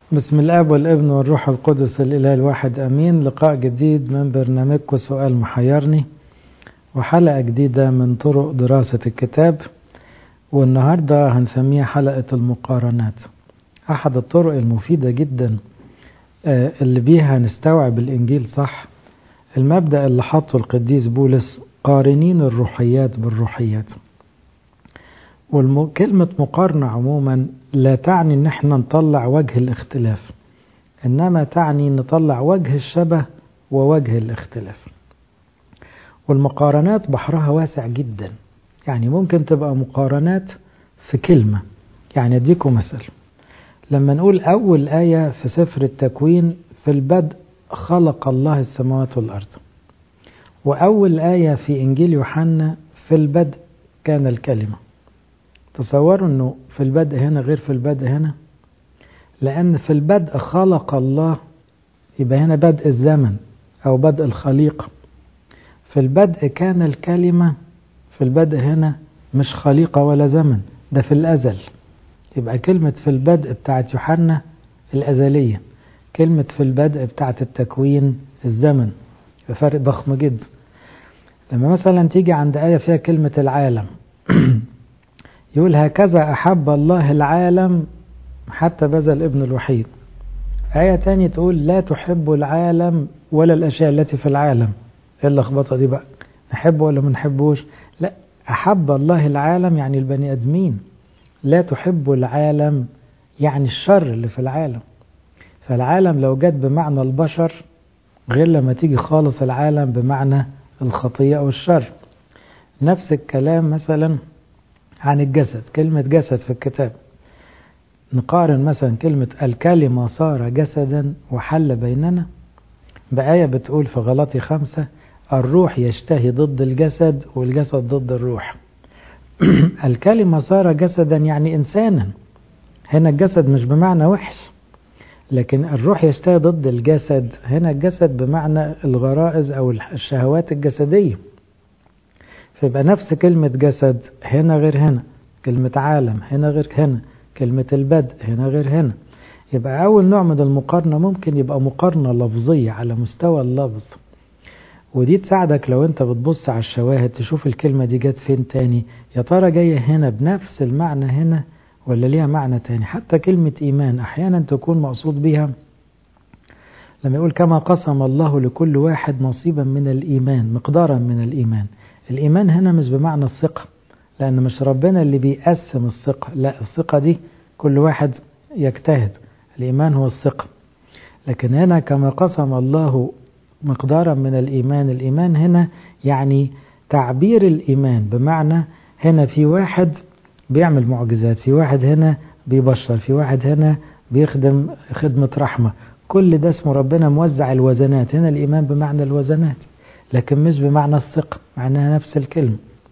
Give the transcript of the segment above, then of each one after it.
بسم الاب والابن والروح القدس الاله الواحد امين لقاء جديد من برنامجكم سؤال محيرني وحلقه جديده من طرق دراسه الكتاب والنهارده هنسميها حلقه المقارنات احد الطرق المفيده جدا اللي بيها نستوعب الانجيل صح المبدا اللي حطه القديس بولس قارنين الروحيات بالروحيات وكلمة مقارنة عموما لا تعني ان احنا نطلع وجه الاختلاف انما تعني نطلع وجه الشبه ووجه الاختلاف والمقارنات بحرها واسع جدا يعني ممكن تبقى مقارنات في كلمة يعني اديكم مثل لما نقول اول آية في سفر التكوين في البدء خلق الله السماوات والارض واول آية في انجيل يوحنا في البدء كان الكلمه تصوروا انه في البدء هنا غير في البدء هنا لان في البدء خلق الله يبقى هنا بدء الزمن او بدء الخليقه في البدء كان الكلمه في البدء هنا مش خليقه ولا زمن ده في الازل يبقى كلمه في البدء بتاعت يوحنا الازليه كلمه في البدء بتاعت التكوين الزمن فرق ضخم جدا لما مثلا تيجي عند ايه فيها كلمه العالم يقول هكذا أحب الله العالم حتى بذل ابن الوحيد آية تانية تقول لا تحب العالم ولا الأشياء التي في العالم إيه اللخبطة دي بقى نحبه ولا ما نحبوش لا أحب الله العالم يعني البني أدمين لا تحب العالم يعني الشر اللي في العالم فالعالم لو جت بمعنى البشر غير لما تيجي خالص العالم بمعنى الخطية أو الشر نفس الكلام مثلا عن الجسد كلمة جسد في الكتاب نقارن مثلا كلمة الكلمة صار جسدا وحل بيننا بآية بتقول في غلطي خمسة الروح يشتهي ضد الجسد والجسد ضد الروح الكلمة صار جسدا يعني إنسانا هنا الجسد مش بمعنى وحش لكن الروح يشتهي ضد الجسد هنا الجسد بمعنى الغرائز أو الشهوات الجسدية فيبقى نفس كلمة جسد هنا غير هنا كلمة عالم هنا غير هنا كلمة البدء هنا غير هنا يبقى أول نوع من المقارنة ممكن يبقى مقارنة لفظية على مستوى اللفظ ودي تساعدك لو انت بتبص على الشواهد تشوف الكلمة دي جت فين تاني يا ترى جاية هنا بنفس المعنى هنا ولا ليها معنى تاني حتى كلمة إيمان أحيانا تكون مقصود بها لما يقول كما قسم الله لكل واحد نصيبا من الإيمان مقدارا من الإيمان الإيمان هنا مش بمعنى الثقة لأن مش ربنا اللي بيقسم الثقة لا الثقة دي كل واحد يجتهد الإيمان هو الثقة لكن هنا كما قسم الله مقدارا من الإيمان الإيمان هنا يعني تعبير الإيمان بمعنى هنا في واحد بيعمل معجزات في واحد هنا بيبشر في واحد هنا بيخدم خدمة رحمة كل ده اسمه ربنا موزع الوزنات هنا الإيمان بمعنى الوزنات لكن مش بمعنى الثقة مع أنها نفس الكلمة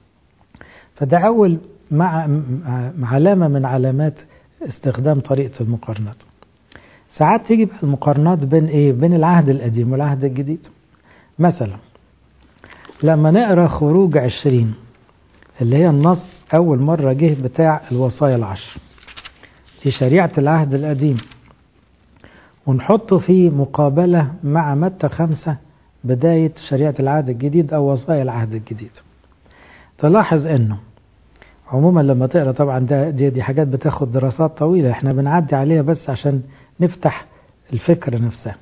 فده أول مع علامة من علامات استخدام طريقة المقارنات ساعات تيجي بقى المقارنات بين إيه؟ بين العهد القديم والعهد الجديد مثلا لما نقرأ خروج عشرين اللي هي النص أول مرة جه بتاع الوصايا العشر دي شريعة العهد القديم ونحطه في مقابلة مع متى خمسة بداية شريعة العهد الجديد أو وصايا العهد الجديد تلاحظ أنه عموما لما تقرأ طبعا ده دي, دي حاجات بتاخد دراسات طويلة احنا بنعدي عليها بس عشان نفتح الفكرة نفسها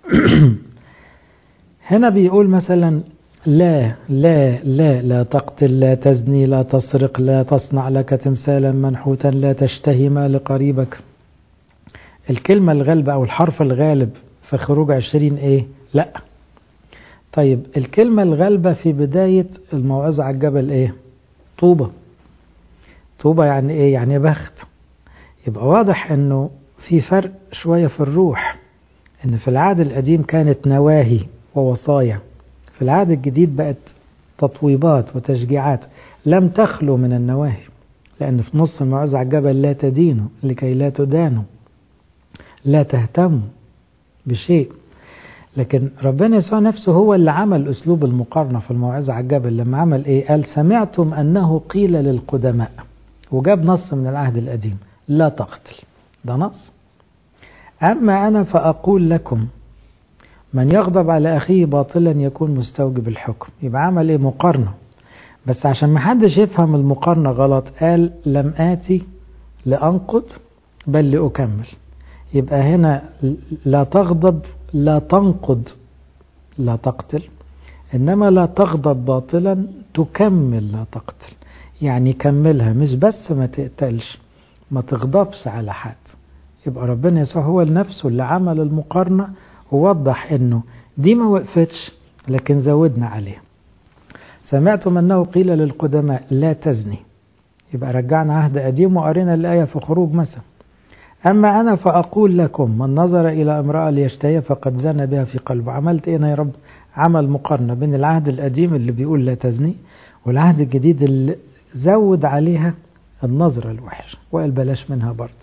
هنا بيقول مثلا لا لا لا لا تقتل لا تزني لا تسرق لا تصنع لك تمثالا منحوتا لا تشتهي مال قريبك الكلمة الغالبة أو الحرف الغالب في خروج عشرين إيه لا طيب الكلمة الغالبة في بداية الموعظة على الجبل ايه طوبة طوبة يعني ايه يعني بخت يبقى واضح انه في فرق شوية في الروح ان في العهد القديم كانت نواهي ووصايا في العهد الجديد بقت تطويبات وتشجيعات لم تخلو من النواهي لأن في نص الموعظة على الجبل لا تدينوا لكي لا تدانوا لا تهتموا بشيء لكن ربنا يسوع نفسه هو اللي عمل أسلوب المقارنة في الموعظة على الجبل لما عمل إيه قال سمعتم أنه قيل للقدماء وجاب نص من العهد القديم لا تقتل ده نص أما أنا فأقول لكم من يغضب على أخيه باطلا يكون مستوجب الحكم يبقى عمل إيه مقارنة بس عشان ما حدش يفهم المقارنة غلط قال لم آتي لأنقض بل لأكمل يبقى هنا لا تغضب لا تنقض لا تقتل إنما لا تغضب باطلا تكمل لا تقتل يعني كملها مش بس ما تقتلش ما تغضبش على حد يبقى ربنا يسوع هو لنفسه اللي عمل المقارنة ووضح انه دي ما وقفتش لكن زودنا عليها سمعتم انه قيل للقدماء لا تزني يبقى رجعنا عهد قديم وقرينا الآية في خروج مثلا أما أنا فأقول لكم من نظر إلى امرأة ليشتهي فقد زنى بها في قلبه عملت إيه يا رب عمل مقارنة بين العهد القديم اللي بيقول لا تزني والعهد الجديد اللي زود عليها النظرة الوحشة وقال بلاش منها برضه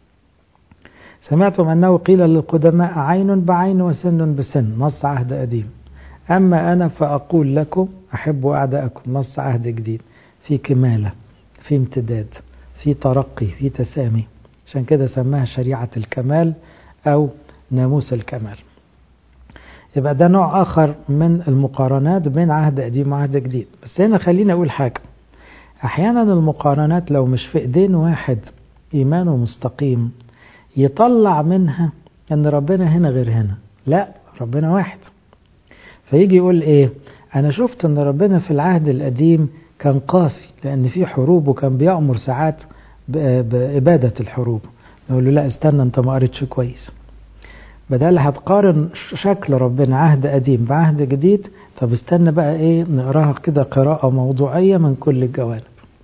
سمعتم أنه قيل للقدماء عين بعين وسن بسن نص عهد قديم أما أنا فأقول لكم أحبوا أعداءكم نص عهد جديد في كمالة في امتداد في ترقي في تسامي عشان كده سماها شريعة الكمال أو ناموس الكمال يبقى ده نوع آخر من المقارنات بين عهد قديم وعهد جديد بس هنا خلينا أقول حاجة أحيانا المقارنات لو مش في إيدين واحد إيمانه مستقيم يطلع منها أن ربنا هنا غير هنا لا ربنا واحد فيجي يقول إيه أنا شفت أن ربنا في العهد القديم كان قاسي لأن في حروب وكان بيأمر ساعات بإبادة الحروب نقول له لا استنى أنت ما قريتش كويس بدل هتقارن شكل ربنا عهد قديم بعهد جديد طب استنى بقى ايه نقراها كده قراءة موضوعية من كل الجوانب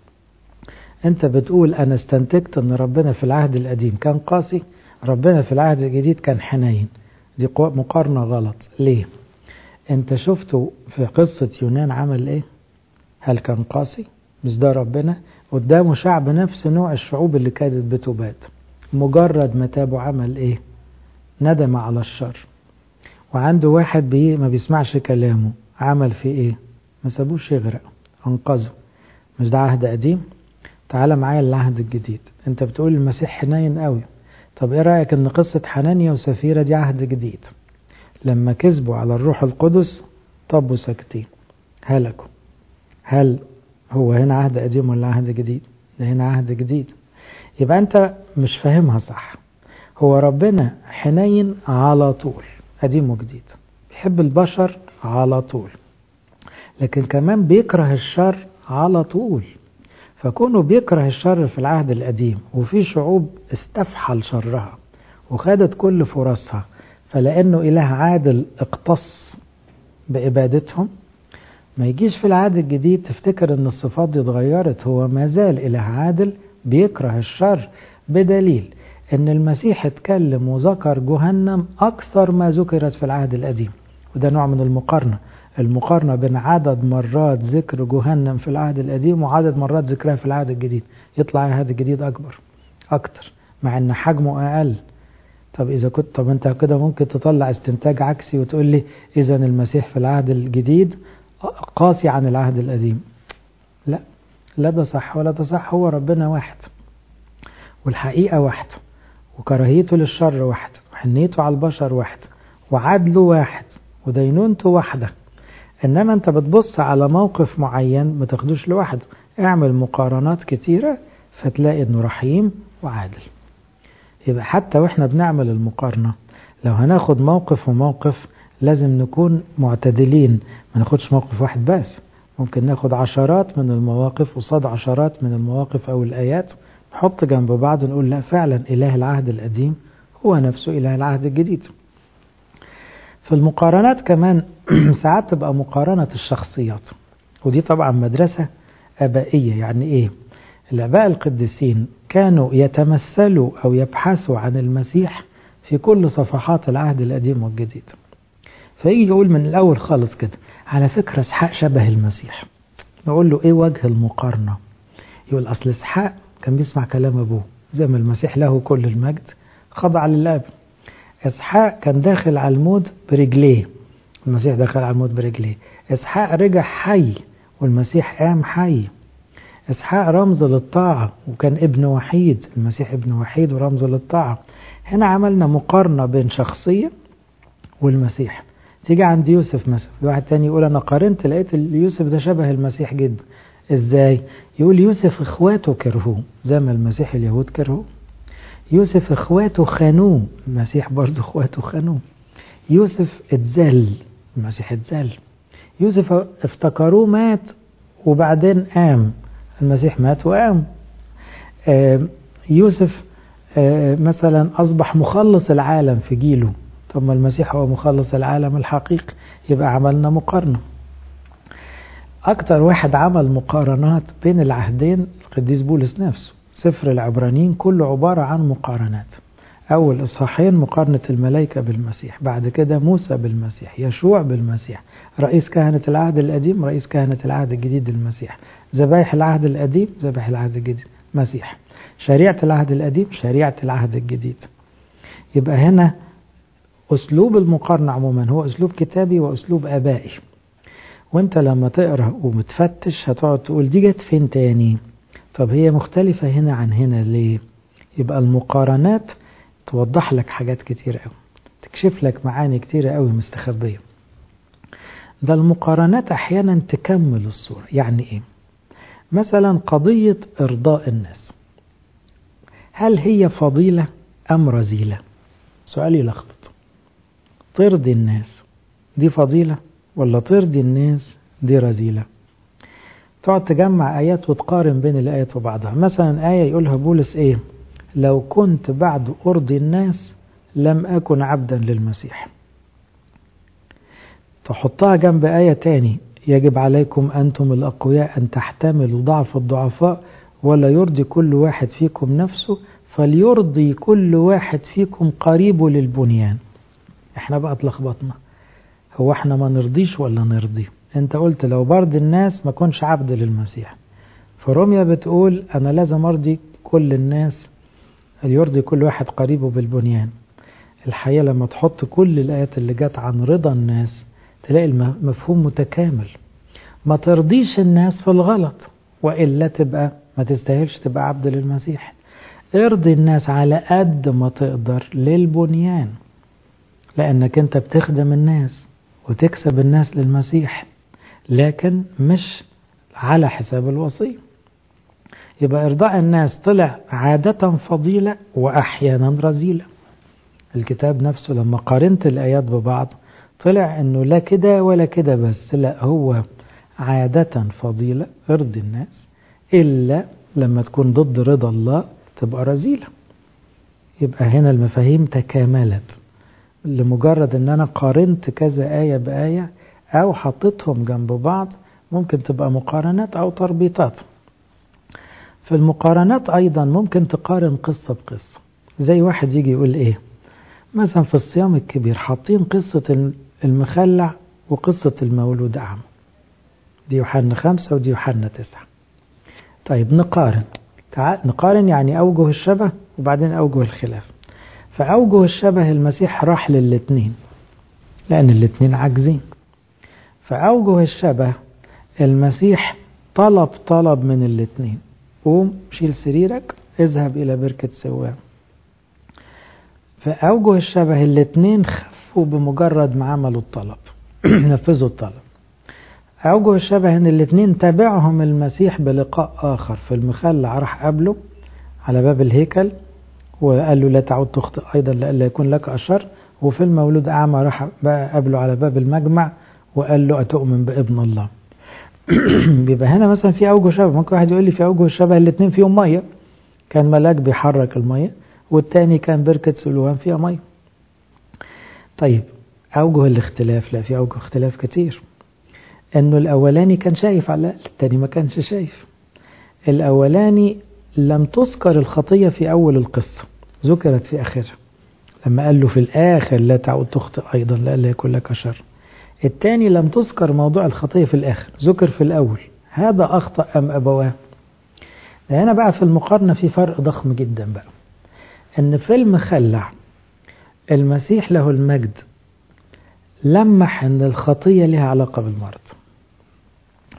انت بتقول انا استنتجت ان ربنا في العهد القديم كان قاسي ربنا في العهد الجديد كان حنين دي مقارنة غلط ليه انت شفته في قصة يونان عمل ايه هل كان قاسي مش ده ربنا قدامه شعب نفس نوع الشعوب اللي كانت بتباد مجرد ما تابوا عمل ايه ندم على الشر وعنده واحد بي ما بيسمعش كلامه عمل فيه ايه ما سابوش يغرق انقذه مش ده عهد قديم تعال معايا العهد الجديد انت بتقول المسيح حنين قوي طب ايه رايك ان قصه حنانيا وسفيره دي عهد جديد لما كذبوا على الروح القدس طبوا ساكتين هلكوا هل هو هنا عهد قديم ولا عهد جديد ده هنا عهد جديد يبقى انت مش فاهمها صح هو ربنا حنين على طول قديم وجديد بيحب البشر على طول لكن كمان بيكره الشر على طول فكونه بيكره الشر في العهد القديم وفي شعوب استفحل شرها وخدت كل فرصها فلأنه إله عادل اقتص بإبادتهم ما يجيش في العهد الجديد تفتكر ان الصفات دي اتغيرت هو ما زال إله عادل بيكره الشر بدليل ان المسيح اتكلم وذكر جهنم اكثر ما ذكرت في العهد القديم وده نوع من المقارنه المقارنه بين عدد مرات ذكر جهنم في العهد القديم وعدد مرات ذكرها في العهد الجديد يطلع العهد الجديد اكبر اكتر مع ان حجمه اقل طب اذا كنت طب انت كده ممكن تطلع استنتاج عكسي وتقول لي اذا المسيح في العهد الجديد قاسي عن العهد القديم لا لا ده صح ولا ده صح هو ربنا واحد والحقيقه واحده وكراهيته للشر واحد وحنيته على البشر واحد وعدله واحد ودينونته واحدة إنما أنت بتبص على موقف معين ما تاخدوش لوحده اعمل مقارنات كتيرة فتلاقي إنه رحيم وعادل يبقى حتى وإحنا بنعمل المقارنة لو هناخد موقف وموقف لازم نكون معتدلين ما ناخدش موقف واحد بس ممكن ناخد عشرات من المواقف وصاد عشرات من المواقف أو الآيات نحط جنب بعض ونقول لا فعلا إله العهد القديم هو نفسه إله العهد الجديد في المقارنات كمان ساعات تبقى مقارنة الشخصيات ودي طبعا مدرسة أبائية يعني إيه الآباء القديسين كانوا يتمثلوا أو يبحثوا عن المسيح في كل صفحات العهد القديم والجديد فيجي يقول من الأول خالص كده على فكرة اسحاق شبه المسيح نقول له إيه وجه المقارنة يقول أصل اسحاق كان بيسمع كلام أبوه زي ما المسيح له كل المجد خضع للآب إسحاق كان داخل على الموت برجليه المسيح دخل على الموت برجليه إسحاق رجع حي والمسيح قام حي إسحاق رمز للطاعة وكان ابن وحيد المسيح ابن وحيد ورمز للطاعة هنا عملنا مقارنة بين شخصية والمسيح تيجي عند يوسف مثلا في واحد تاني يقول أنا قارنت لقيت يوسف ده شبه المسيح جدا إزاي يقول يوسف إخواته كرهوه زي ما المسيح اليهود كرهوه يوسف إخواته خانوه المسيح برضه إخواته خانوه يوسف اتذل المسيح اتذل يوسف افتكروه مات وبعدين قام المسيح مات وقام يوسف مثلا أصبح مخلص العالم في جيله طب ما المسيح هو مخلص العالم الحقيقي يبقى عملنا مقارنة أكتر واحد عمل مقارنات بين العهدين القديس بولس نفسه سفر العبرانيين كله عبارة عن مقارنات أول إصحاحين مقارنة الملائكة بالمسيح بعد كده موسى بالمسيح يشوع بالمسيح رئيس كهنة العهد القديم رئيس كهنة العهد الجديد المسيح ذبائح العهد القديم ذبائح العهد الجديد مسيح شريعة العهد القديم شريعة العهد الجديد يبقى هنا أسلوب المقارنة عموما هو أسلوب كتابي وأسلوب آبائي وانت لما تقرأ ومتفتش هتقعد تقول دي جت فين تاني طب هي مختلفة هنا عن هنا ليه يبقى المقارنات توضح لك حاجات كتير قوي تكشف لك معاني كتير قوي مستخبية ده المقارنات أحيانا تكمل الصورة يعني إيه مثلا قضية إرضاء الناس هل هي فضيلة أم رذيلة سؤال يلخبط ترضي الناس دي فضيلة ولا ترضي الناس دي رذيلة تقعد تجمع آيات وتقارن بين الآيات وبعضها مثلا آية يقولها بولس إيه لو كنت بعد أرضي الناس لم أكن عبدا للمسيح تحطها جنب آية تاني يجب عليكم أنتم الأقوياء أن تحتملوا ضعف الضعفاء ولا يرضي كل واحد فيكم نفسه فليرضي كل واحد فيكم قريبه للبنيان احنا بقى اتلخبطنا هو احنا ما نرضيش ولا نرضي انت قلت لو برضي الناس ما كنش عبد للمسيح فروميا بتقول انا لازم ارضي كل الناس يرضي كل واحد قريبه بالبنيان الحقيقة لما تحط كل الآيات اللي جت عن رضا الناس تلاقي المفهوم متكامل ما ترضيش الناس في الغلط وإلا تبقى ما تستاهلش تبقى عبد للمسيح ارضي الناس على قد ما تقدر للبنيان لأنك أنت بتخدم الناس وتكسب الناس للمسيح لكن مش على حساب الوصية يبقى إرضاء الناس طلع عادة فضيلة وأحيانا رذيلة الكتاب نفسه لما قارنت الآيات ببعض طلع أنه لا كده ولا كده بس لا هو عادة فضيلة ارضي الناس إلا لما تكون ضد رضا الله تبقى رذيلة يبقى هنا المفاهيم تكاملت لمجرد ان انا قارنت كذا آية بآية او حطيتهم جنب بعض ممكن تبقى مقارنات او تربيطات في المقارنات ايضا ممكن تقارن قصة بقصة زي واحد يجي يقول ايه مثلا في الصيام الكبير حاطين قصة المخلع وقصة المولود أعمى دي يوحنا خمسة ودي يوحنا تسعة طيب نقارن تعال نقارن يعني أوجه الشبه وبعدين أوجه الخلاف فأوجه الشبه المسيح راح للاتنين لأن الاتنين عاجزين فأوجه الشبه المسيح طلب طلب من الاتنين قوم شيل سريرك اذهب إلى بركة سوام فأوجه الشبه الاتنين خفوا بمجرد ما عملوا الطلب نفذوا الطلب أوجه الشبه إن الاتنين تابعهم المسيح بلقاء آخر في المخلع راح قابله على باب الهيكل وقال له لا تعود تخطئ أيضا لئلا يكون لك أشر وفي المولود أعمى راح بقى قابله على باب المجمع وقال له أتؤمن بابن الله بيبقى هنا مثلا في أوجه شبه ممكن واحد يقول لي في أوجه الشبه الاتنين فيهم مية كان ملاك بيحرك المية والتاني كان بركة سلوان فيها مية طيب أوجه الاختلاف لا في أوجه اختلاف كتير انه الاولاني كان شايف على الاقل التاني ما كانش شايف الاولاني لم تذكر الخطيه في اول القصه ذكرت في اخرها لما قال له في الاخر لا تعود تخطئ ايضا لئلا يكون لك شر التاني لم تذكر موضوع الخطيه في الاخر ذكر في الاول هذا اخطا ام ابواه هنا بقى في المقارنه في فرق ضخم جدا بقى ان في المخلع المسيح له المجد لمح ان الخطيه لها علاقه بالمرض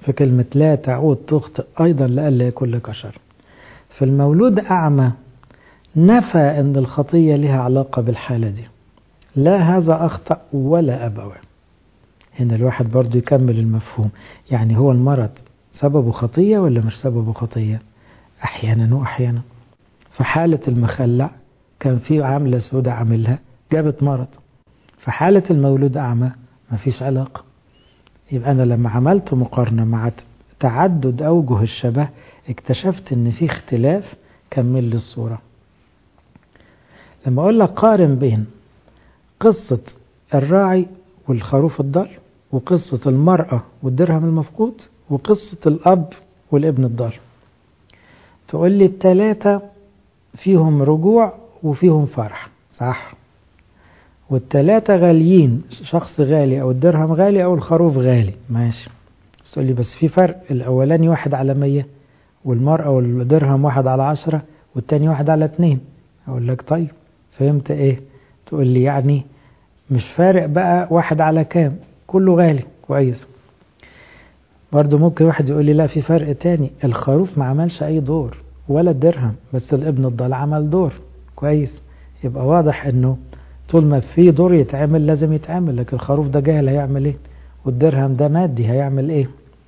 في كلمة لا تعود تخطئ أيضا لألا يكون لك شر في المولود أعمى نفى أن الخطية لها علاقة بالحالة دي لا هذا أخطأ ولا أبوه هنا الواحد برضو يكمل المفهوم يعني هو المرض سببه خطية ولا مش سببه خطية أحيانا وأحيانا في حالة المخلع كان في عاملة سودة عاملها جابت مرض في حالة المولود أعمى ما فيش علاقة يبقى أنا لما عملت مقارنة مع تعدد أوجه الشبه اكتشفت ان في اختلاف كمل لي الصورة لما اقول لك قارن بين قصة الراعي والخروف الضال وقصة المرأة والدرهم المفقود وقصة الأب والابن الضال تقول لي التلاتة فيهم رجوع وفيهم فرح صح والتلاتة غاليين شخص غالي أو الدرهم غالي أو الخروف غالي ماشي تقول لي بس في فرق الأولاني واحد على مية والمرأة والدرهم واحد على عشرة والتاني واحد على اتنين أقول لك طيب فهمت إيه تقول لي يعني مش فارق بقى واحد على كام كله غالي كويس برضو ممكن واحد يقول لي لا في فرق تاني الخروف ما عملش أي دور ولا الدرهم بس الابن الضال عمل دور كويس يبقى واضح انه طول ما في دور يتعمل لازم يتعمل لكن الخروف ده جاهل هيعمل ايه والدرهم ده مادي هيعمل ايه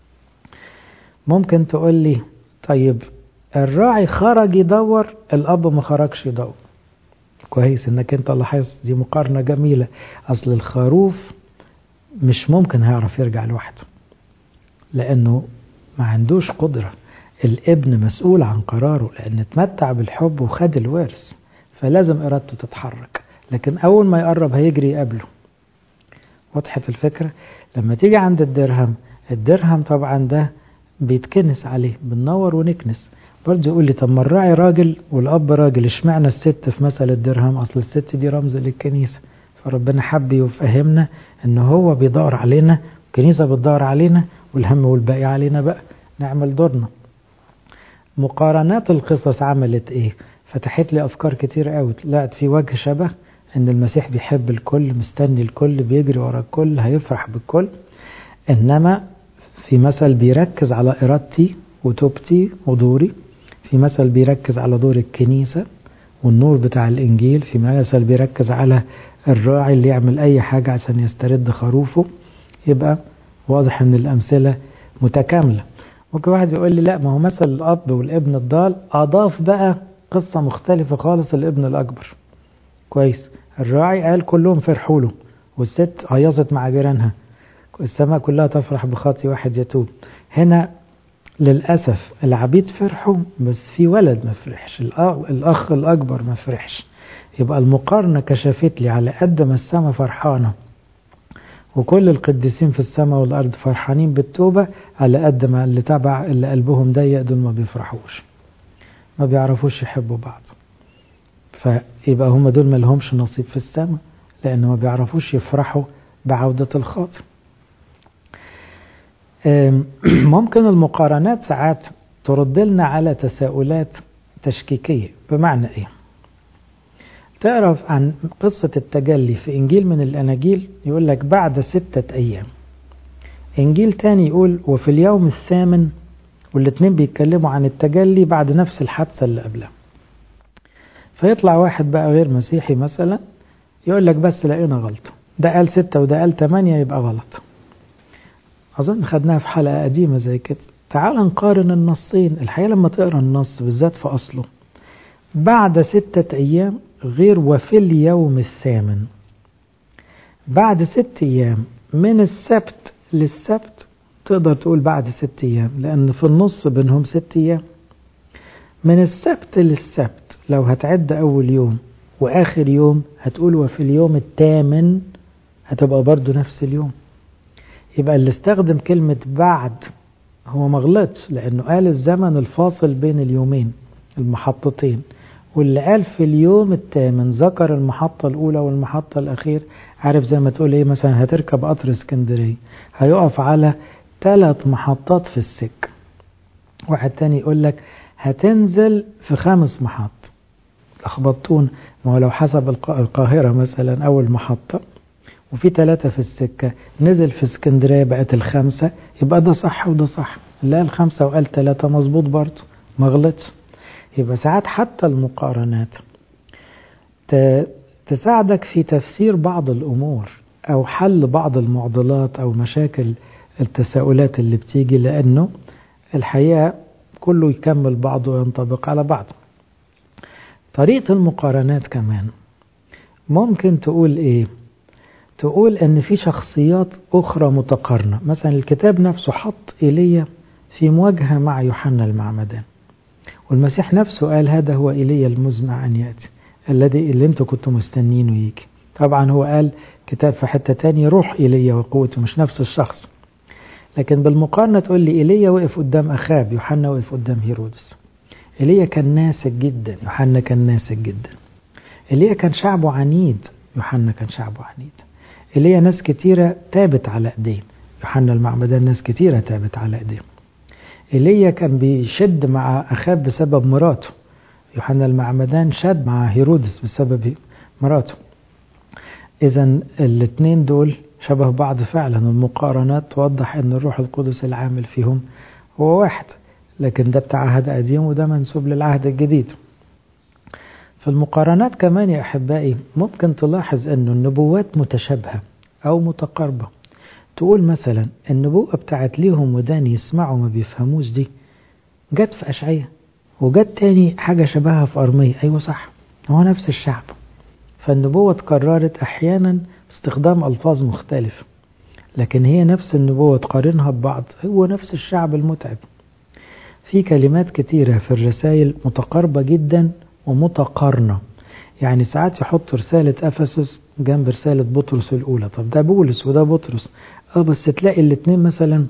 ممكن تقول لي طيب الراعي خرج يدور الاب ما خرجش يدور كويس انك انت لاحظت دي مقارنه جميله اصل الخروف مش ممكن هيعرف يرجع لوحده لانه ما عندوش قدره الابن مسؤول عن قراره لان اتمتع بالحب وخد الورث فلازم ارادته تتحرك لكن اول ما يقرب هيجري يقابله وضحت الفكره لما تيجي عند الدرهم الدرهم طبعا ده بيتكنس عليه بننور ونكنس برضه يقول لي طب ما الراعي راجل والاب راجل اشمعنى الست في مثل الدرهم اصل الست دي رمز للكنيسه فربنا حب يفهمنا ان هو بيدور علينا الكنيسه بتدور علينا والهم والباقي علينا بقى نعمل دورنا مقارنات القصص عملت ايه فتحت لي افكار كتير قوي طلعت في وجه شبه ان المسيح بيحب الكل مستني الكل بيجري ورا الكل هيفرح بالكل انما في مثل بيركز على ارادتي وتوبتي ودوري في مثل بيركز على دور الكنيسه والنور بتاع الانجيل في مثل بيركز على الراعي اللي يعمل اي حاجه عشان يسترد خروفه يبقى واضح ان الامثله متكامله ممكن واحد يقول لي لا ما هو مثل الاب والابن الضال اضاف بقى قصه مختلفه خالص الابن الاكبر كويس الراعي قال كلهم فرحوا له والست هيصت مع جيرانها السماء كلها تفرح بخطي واحد يتوب هنا للأسف العبيد فرحوا بس في ولد ما فرحش الأخ الأكبر ما فرحش يبقى المقارنة كشفت لي على قد ما السماء فرحانة وكل القديسين في السماء والأرض فرحانين بالتوبة على قد ما اللي تبع اللي قلبهم ضيق دول ما بيفرحوش ما بيعرفوش يحبوا بعض فيبقى هم دول ما لهمش نصيب في السماء لأنه ما بيعرفوش يفرحوا بعودة الخاطئ ممكن المقارنات ساعات ترد لنا على تساؤلات تشكيكية بمعنى ايه تعرف عن قصة التجلي في إنجيل من الأناجيل يقول لك بعد ستة أيام إنجيل تاني يقول وفي اليوم الثامن والاتنين بيتكلموا عن التجلي بعد نفس الحادثة اللي قبلها فيطلع واحد بقى غير مسيحي مثلا يقول لك بس لقينا غلطة ده قال ستة وده قال تمانية يبقى غلط أظن خدناها في حلقة قديمة زي كده تعال نقارن النصين الحقيقة لما تقرأ النص بالذات في أصله بعد ستة أيام غير وفي اليوم الثامن بعد ست أيام من السبت للسبت تقدر تقول بعد ست أيام لأن في النص بينهم ست أيام من السبت للسبت لو هتعد أول يوم وآخر يوم هتقول وفي اليوم الثامن هتبقى برضو نفس اليوم يبقى اللي استخدم كلمة بعد هو ما غلطش لأنه قال الزمن الفاصل بين اليومين المحطتين واللي قال في اليوم الثامن ذكر المحطة الأولى والمحطة الأخير عارف زي ما تقول إيه مثلا هتركب قطر اسكندرية هيقف على ثلاث محطات في السك واحد تاني يقول لك هتنزل في خمس محط لخبطتون ما هو لو حسب القاهرة مثلا أول محطة وفي ثلاثة في السكة نزل في اسكندرية بقت الخمسة يبقى ده صح وده صح لا الخمسة وقال ثلاثة مظبوط برضه ما غلطش يبقى ساعات حتى المقارنات تساعدك في تفسير بعض الأمور أو حل بعض المعضلات أو مشاكل التساؤلات اللي بتيجي لأنه الحقيقة كله يكمل بعضه وينطبق على بعض طريقة المقارنات كمان ممكن تقول إيه تقول ان في شخصيات اخرى متقارنة مثلا الكتاب نفسه حط ايليا في مواجهة مع يوحنا المعمدان والمسيح نفسه قال هذا هو ايليا المزمع ان يأتي الذي اللي انتوا كنتوا مستنينه يجي طبعا هو قال كتاب في حتة تانية روح ايليا وقوته مش نفس الشخص لكن بالمقارنة تقول لي ايليا وقف قدام اخاب يوحنا وقف قدام هيرودس ايليا كان ناسك جدا يوحنا كان ناسك جدا ايليا كان شعبه عنيد يوحنا كان شعبه عنيد اللي هي ناس كتيرة تابت على ايديه يوحنا المعمدان ناس كتيرة تابت على ايديه ايليا كان بيشد مع اخاب بسبب مراته يوحنا المعمدان شد مع هيرودس بسبب مراته اذا الاثنين دول شبه بعض فعلا المقارنات توضح ان الروح القدس العامل فيهم هو واحد لكن ده بتاع عهد قديم وده منسوب للعهد الجديد في المقارنات كمان يا أحبائي ممكن تلاحظ أن النبوات متشابهة أو متقاربة تقول مثلا النبوءة بتاعت ليهم ودان يسمعوا ما بيفهموش دي جت في أشعية وجت تاني حاجة شبهها في أرمية أيوة صح هو نفس الشعب فالنبوة اتكررت أحيانا باستخدام ألفاظ مختلفة لكن هي نفس النبوة تقارنها ببعض هو نفس الشعب المتعب في كلمات كتيرة في الرسائل متقاربة جدا ومتقارنة يعني ساعات يحط رسالة أفسس جنب رسالة بطرس الأولى طب ده بولس وده بطرس اه بس تلاقي الاتنين مثلا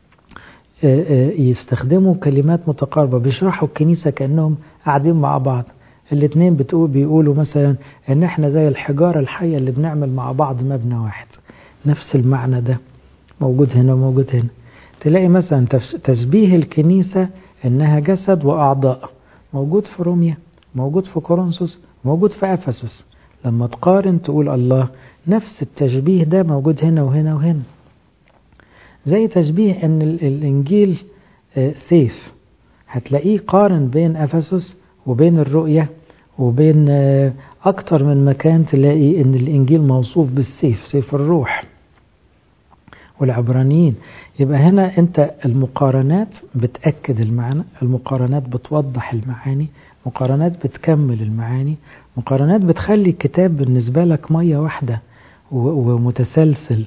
يستخدموا كلمات متقاربة بيشرحوا الكنيسة كأنهم قاعدين مع بعض الاتنين بتقول بيقولوا مثلا ان احنا زي الحجارة الحية اللي بنعمل مع بعض مبنى واحد نفس المعنى ده موجود هنا وموجود هنا تلاقي مثلا تشبيه الكنيسة انها جسد واعضاء موجود في روميا موجود في كورنثوس موجود في افسس لما تقارن تقول الله نفس التشبيه ده موجود هنا وهنا وهنا زي تشبيه ان الانجيل سيف هتلاقيه قارن بين افسس وبين الرؤية وبين اكتر من مكان تلاقي ان الانجيل موصوف بالسيف سيف الروح والعبرانيين يبقى هنا انت المقارنات بتأكد المعنى المقارنات بتوضح المعاني مقارنات بتكمل المعاني مقارنات بتخلي الكتاب بالنسبة لك مية واحدة ومتسلسل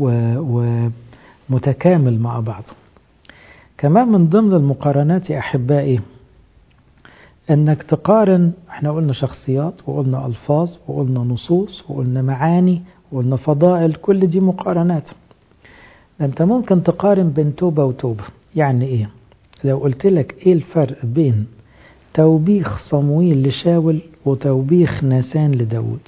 ومتكامل مع بعضه كمان من ضمن المقارنات يا أحبائي أنك تقارن احنا قلنا شخصيات وقلنا ألفاظ وقلنا نصوص وقلنا معاني وقلنا فضائل كل دي مقارنات أنت ممكن تقارن بين توبة وتوبة يعني إيه لو قلت لك إيه الفرق بين توبيخ صمويل لشاول وتوبيخ ناسان لداود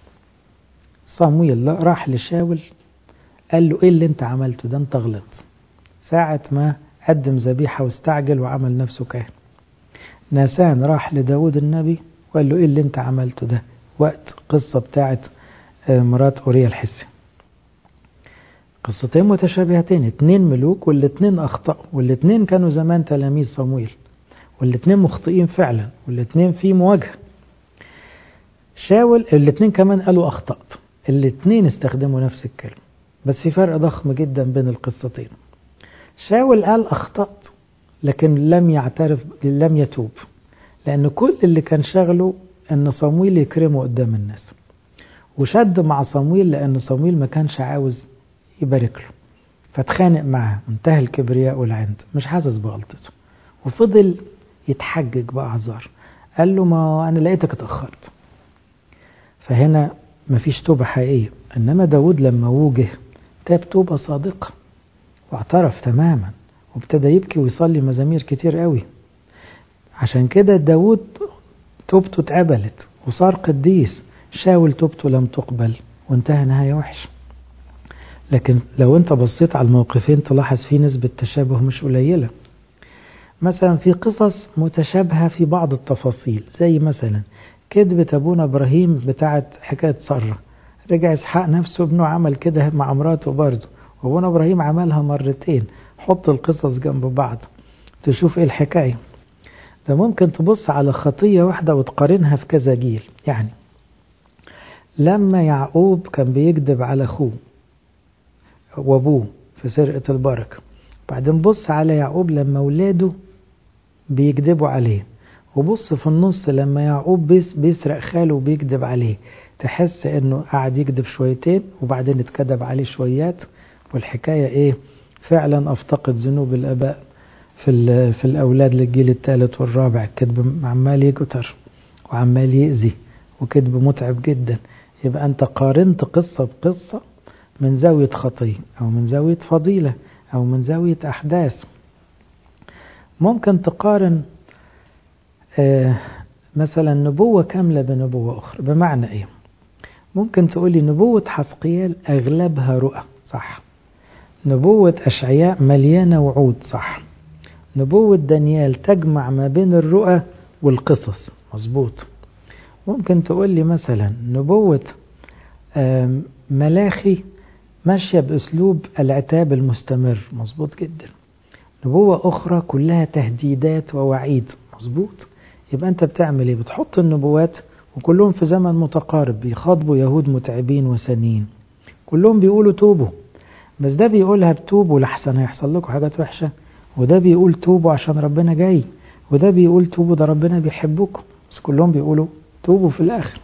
صمويل راح لشاول قال له ايه اللي انت عملته ده انت غلط ساعة ما قدم ذبيحة واستعجل وعمل نفسه كاهن ناسان راح لداود النبي وقال له ايه اللي انت عملته ده وقت قصة بتاعت مرات أوريا الحسي قصتين متشابهتين اتنين ملوك والاتنين أخطأوا والاتنين كانوا زمان تلاميذ صمويل والاتنين مخطئين فعلا والاتنين في مواجهة شاول الاتنين كمان قالوا أخطأت الاتنين استخدموا نفس الكلمة بس في فرق ضخم جدا بين القصتين شاول قال أخطأت لكن لم يعترف لم يتوب لأن كل اللي كان شغله أن صمويل يكرمه قدام الناس وشد مع صمويل لأن صمويل ما كانش عاوز يبارك له فاتخانق معاه انتهى الكبرياء والعند مش حاسس بغلطته وفضل يتحجج بأعذار قال له ما أنا لقيتك اتأخرت فهنا مفيش توبة حقيقية إنما داود لما وجه تاب توبة صادقة واعترف تماما وابتدى يبكي ويصلي مزامير كتير قوي عشان كده داود توبته اتقبلت وصار قديس شاول توبته لم تقبل وانتهى نهاية وحشة لكن لو انت بصيت على الموقفين تلاحظ فيه نسبة تشابه مش قليلة مثلا في قصص متشابهة في بعض التفاصيل زي مثلا كذبة أبونا إبراهيم بتاعت حكاية سارة رجع إسحاق نفسه ابنه عمل كده مع مراته برضه وابونا إبراهيم عملها مرتين حط القصص جنب بعض تشوف إيه الحكاية ده ممكن تبص على خطية واحدة وتقارنها في كذا جيل يعني لما يعقوب كان بيكذب على أخوه وأبوه في سرقة البركة بعدين بص على يعقوب لما ولاده بيكذبوا عليه وبص في النص لما يعقوب بيسرق خاله وبيكذب عليه تحس انه قاعد يكذب شويتين وبعدين اتكذب عليه شويات والحكاية ايه فعلا افتقد ذنوب الاباء في, في الاولاد للجيل الثالث والرابع الكذب عمال يكتر وعمال يأذي وكذب متعب جدا يبقى انت قارنت قصة بقصة من زاوية خطية او من زاوية فضيلة او من زاوية احداث ممكن تقارن آه مثلا نبوة كاملة بنبوة أخرى بمعنى إيه ممكن تقولي نبوة حسقيال أغلبها رؤى صح نبوة أشعياء مليانة وعود صح نبوة دانيال تجمع ما بين الرؤى والقصص مظبوط ممكن تقولي مثلا نبوة ملاخي ماشية بأسلوب العتاب المستمر مظبوط جدا نبوة أخرى كلها تهديدات ووعيد مظبوط يبقى أنت بتعمل إيه بتحط النبوات وكلهم في زمن متقارب بيخاطبوا يهود متعبين وسنين كلهم بيقولوا توبوا بس ده بيقولها بتوبوا لحسن هيحصل لكم حاجات وحشة وده بيقول توبوا عشان ربنا جاي وده بيقول توبوا ده ربنا بيحبكم بس كلهم بيقولوا توبوا في الآخر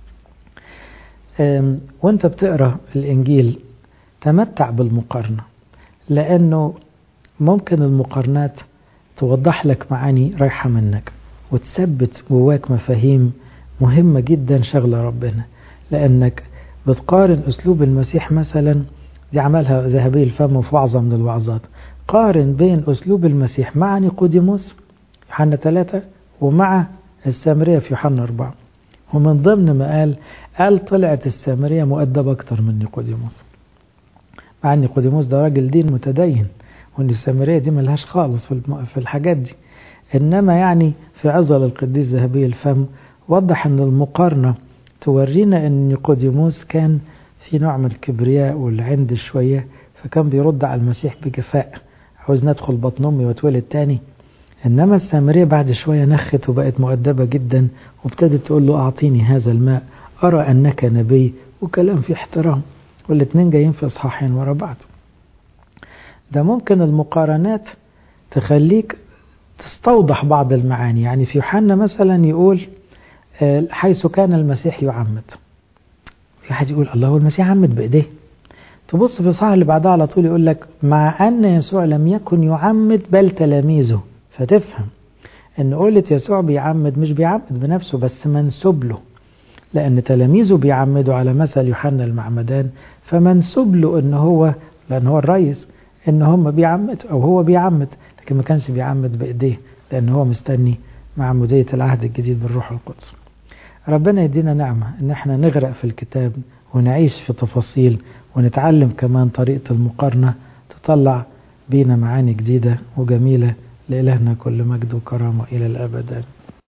وانت بتقرأ الإنجيل تمتع بالمقارنة لأنه ممكن المقارنات توضح لك معاني رايحة منك وتثبت جواك مفاهيم مهمة جدا شغلة ربنا لأنك بتقارن أسلوب المسيح مثلا دي عملها ذهبي الفم في وعظة من الوعظات قارن بين أسلوب المسيح مع نيقوديموس يوحنا ثلاثة ومع السامرية في يوحنا أربعة ومن ضمن ما قال قال طلعت السامرية مؤدبة أكتر من نيقوديموس مع أن نيقوديموس ده راجل دين متدين وأن السامرية دي ملهاش خالص في الحاجات دي إنما يعني في عزل القديس ذهبي الفم وضح أن المقارنة تورينا أن نيقوديموس كان في نوع من الكبرياء والعند شوية فكان بيرد على المسيح بجفاء عاوز ندخل بطن أمي واتولد تاني إنما السامرية بعد شوية نخت وبقت مؤدبة جدا وابتدت تقول له أعطيني هذا الماء أرى أنك نبي وكلام في احترام والاتنين جايين في إصحاحين ورا بعض ده ممكن المقارنات تخليك تستوضح بعض المعاني يعني في يوحنا مثلا يقول حيث كان المسيح يعمد في حد يقول الله المسيح عمد بإيديه تبص في الصحة اللي بعدها على طول يقول لك مع أن يسوع لم يكن يعمد بل تلاميذه فتفهم أن قولة يسوع بيعمد مش بيعمد بنفسه بس منسوب له لأن تلاميذه بيعمدوا على مثل يوحنا المعمدان فمنسوب له أن هو لأن هو الرئيس أن هم بيعمد أو هو بيعمد لكن ما كانش بيعمد بإيديه لأن هو مستني معمودية العهد الجديد بالروح القدس ربنا يدينا نعمة ان احنا نغرق في الكتاب ونعيش في تفاصيل ونتعلم كمان طريقة المقارنة تطلع بينا معاني جديدة وجميلة لإلهنا كل مجد وكرامة إلى الأبد